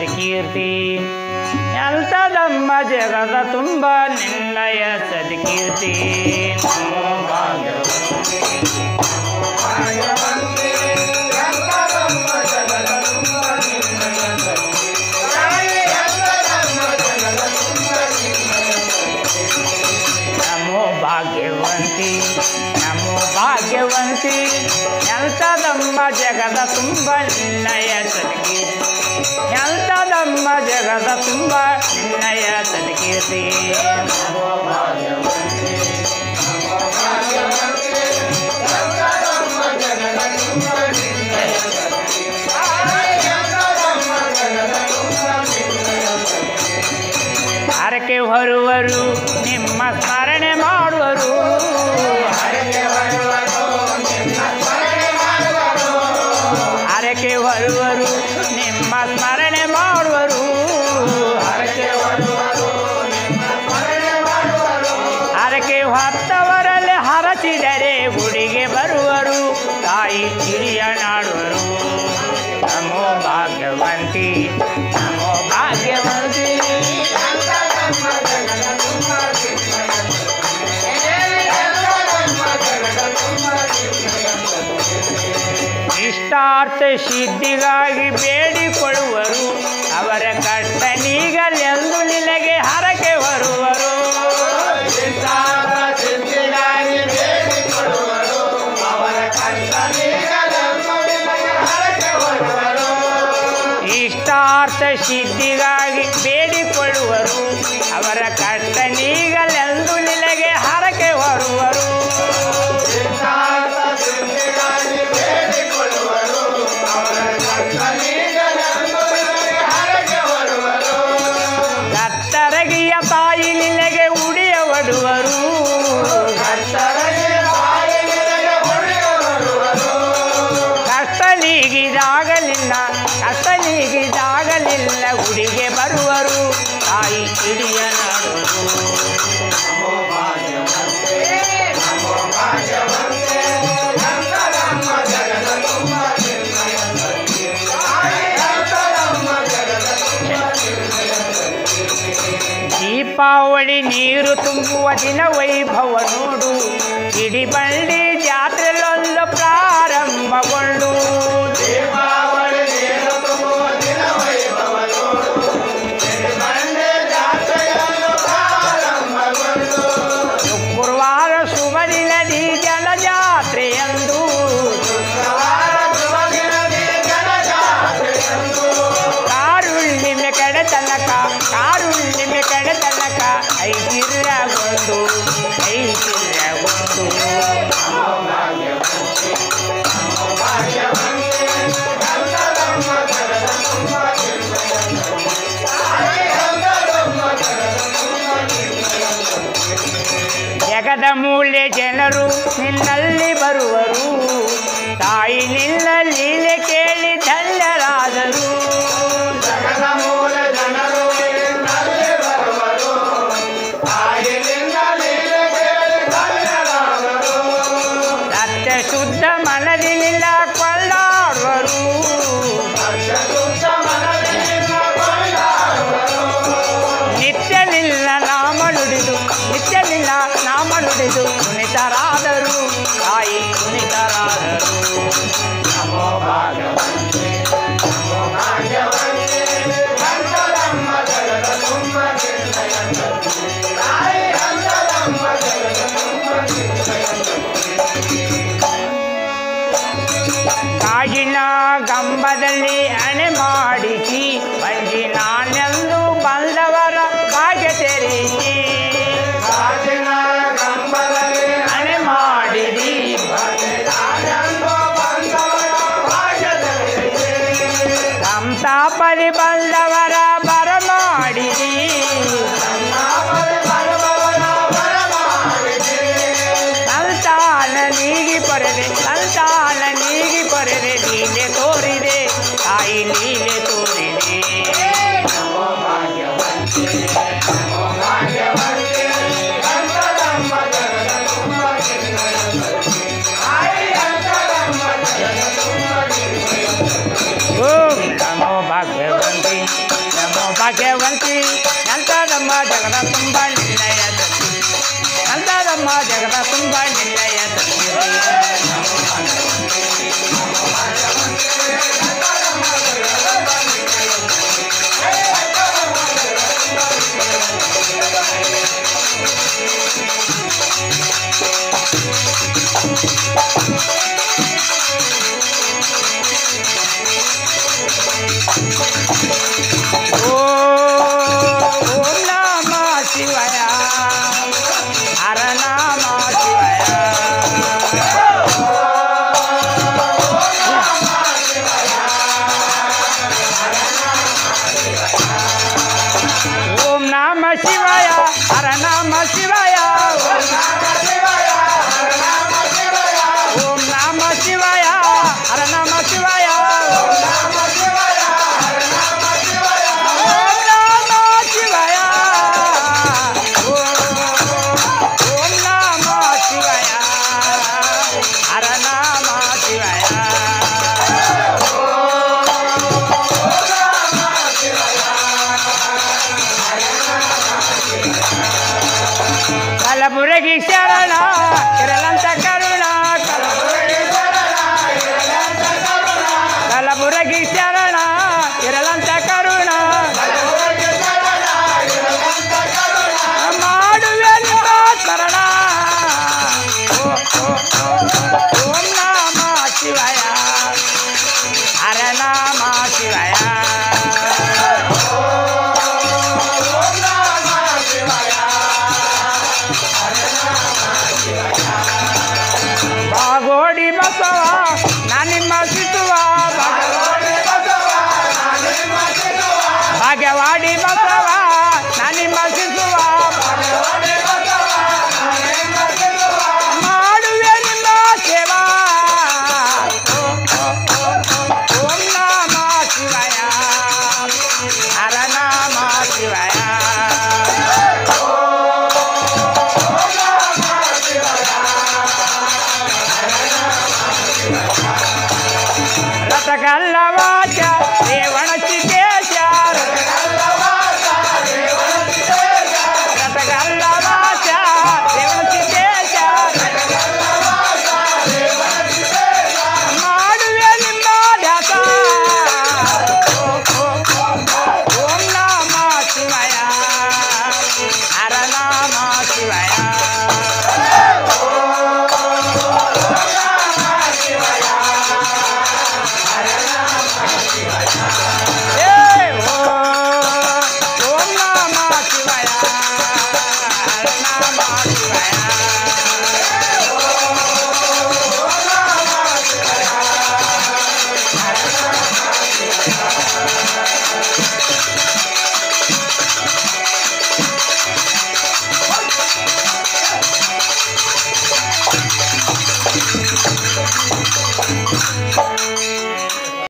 ಸದ್ಕೀರ್ತಿ ಎಂತದಮ್ಮ ಜಗದ ತುಂಬ ನಿನ್ನಯ ಸದ್ಕೀರ್ತಿ ನಮೋ ಭಾಗ್ಯವಂತಿ ನಮೋ ಭಾಗ್ಯವಂತಿ ನಮೋ ಭಾಗ್ಯವಂತಿ ಎಂತದಮ್ಮ ಜಗದ ತುಂಬ ನಿನ್ನಯ ಸದ್ಕೀರ್ತಿ ಎಂತದಮ್ಮ ಜಗದ ತುಂಬ ನಿನ್ನಯ ಸದ್ಕೀರ್ತಿ ನಮೋ ಭಾಗ್ಯವಂತಿ ಹರಕೆ ಹೊರುವರು ನಿಮ್ಮ ಸ್ಮರಣೆ ಮಾಡುವರು ಹರಕೆ ಹೊರುವರು ನಿಮ್ಮ ಸ್ಮರಣೆ ಮಾಡುವರು ಹರಕೆ ಹೊತ್ತವರಲ್ಲಿ ಹರಸಿದರೆ ಗುಡಿಗೆ ಬರುವರು ತಾಯಿ ಹಿರಿಯ ನಾಡುವರು ನಮೋ ಭಾಗ್ಯವಂತಿ ನಮೋ ಭಾಗ್ಯವಂತಿ ಇಷ್ಟಾರ್ಥ ಸಿದ್ಧಿಗಾಗಿ ಬೇಡಿಕೊಳ್ಳುವರು ಅವರ ಕಷ್ಟ ನೀಗಲೆಂದು ನಿನಗೆ ಹರಕೆ ಬರುವರು ಇಷ್ಟಾರ್ಥ ಸಿದ್ಧಿಗಾಗಿ ಬೇಡಿಕೊಳ್ಳುವರು ಅವರ ಕಷ್ಟ ನೀಗಲೆಂದು ನಿನಗೆ ಹರಕೆ ಬರುವರು ಕತ್ತರಗಿಯ ತಾಯಿ ನಿನಗೆ ಉಡಿಯ ಒಡುವರು ಕಷ್ಟ ನೀಗಿದಾಗಲಿಲ್ಲ ಕಷ್ಟ ನೀಗಿದಾಗಲಿಲ್ಲ ಗುಡಿಗೆ ಬರುವರು ತಾಯಿ ಹಿಡಿಯ ನಾಡುವರು ದೀಪಾವಳಿ ನೀರು ತುಂಬುವ ದಿನ ವೈಭವ ನೋಡು ಹಿಡಿಬಂಡಿ ಜಾತ್ರೆಲೊಂದು ಪ್ರಾರಂಭಗೊಂಡು ಶುಕ್ರವಾರ ಶುಭ ದಿನದಿ ಜನ ಜಾತ್ರೆಯಂದು ಕಾರುಣ್ಣಿಮೆ ಕಡೆ ತನಕ ಕಾರುಣ್ಣಿಮೆ ಕಡೆ ತನಕ ಐತಿರ್ಯಗೊಂಡು ಐತಿರ್ಯಗೊಂಡು ಜಗದ ಮೂಲೆ ಜನರು ನಿನ್ನಲ್ಲಿ ಬರುವರು ತಾಯಿ ನಿನ್ನ ಲೀಲೆ ಕೇಳಿ ಧನ್ಯರಾದರು ಸತ್ಯ ಶುದ್ಧ ಮನದಿನಿಂದ ಕೊಳ್ಳಾಡುವರು ನಿತ್ಯಲಿಲ್ಲ ನಾಮ ನುಡಿದು ನಿತ್ಯಲಿಲ್ಲ ನಾಮ ನುಡಿದು ಕುಣಿತರಾದರು ತಾಯಿ ಕುಣಿತರಾದರು ನಮೋ ಭಾಗವಂತೆ ಕಾಜಿನ ಗಂಬದಲ್ಲಿ ಅಣೆ ಮಾಡಿಸಿ ಬಂಜಿ ನಾನೆಂದು ಬಂದವರ ಭಾಗ್ಯ ತೆರೆಸಿ ಅಣೆ ಮಾಡಿದಿ ಸಂತಾಪರಿ ಬಂದವರ ಬರ ಮಾಡಿದಿ ಸಂತಾನ ನೀಗಿ ಪರೆದೆ ಸಂತಾನ ನೀಗಿ ಪರೆದೆ ಲೀಲೆ ತೋರಿದೆ ತಾಯಿ ಲೀಲೆ ತೋರಿದೆ ಓಂ ನಮೋ ಭಾಗ್ಯವಂತಿ ಭಾಗ್ಯವಂತಿ ಎಂತದಮ್ಮ ಜಗದ ತುಂಬ ನಿನ್ನಯ ಸತಿ ಎಂತದಮ್ಮ ಜಗದ ತುಂಬ ನಿನ್ನಯ ಸತಿ ಓಂ ನಮ ಶಿವಾಯ ಹರ ನಮ ಶಿವಾಯ ಓಂ ನಮ ಶಿವಾಯ ಹರ ನಮ ಶಿವಾಯ ಓಂ ನಮ ಶಿವಾಯ ಹರ ನಮ ಶಿವಾಯ ಓಂ ನಮ ಶಿವಾಯ ಓಂ ನಮ ಶಿವಾಯ ಓಂ ನಮ ಶಿವಾಯ ಹರ ನಮ ಶಿವಾಯ ಕಲಬುರಗಿ ಶರಣ ಇರಲಂತ ಕರುಣ ಕಲಬುರಗಿ ಶರಣ ಇರಲಂತ ಕರುಣ ಮಾಡುವೆ ನಿಮ್ಮ ಶರಣ ಓ, ಓ, ಓ, ಓಂ ನಮ ಶಿವಾಯ ಹರ ನಮ ಶಿವಾಯ ಬಾಗೋಡಿ ಬಸವ ನಾನಿಮ್ಮ ಸಿಸುವ ಭಾಗ್ಯವಾಡಿ ಬಸವ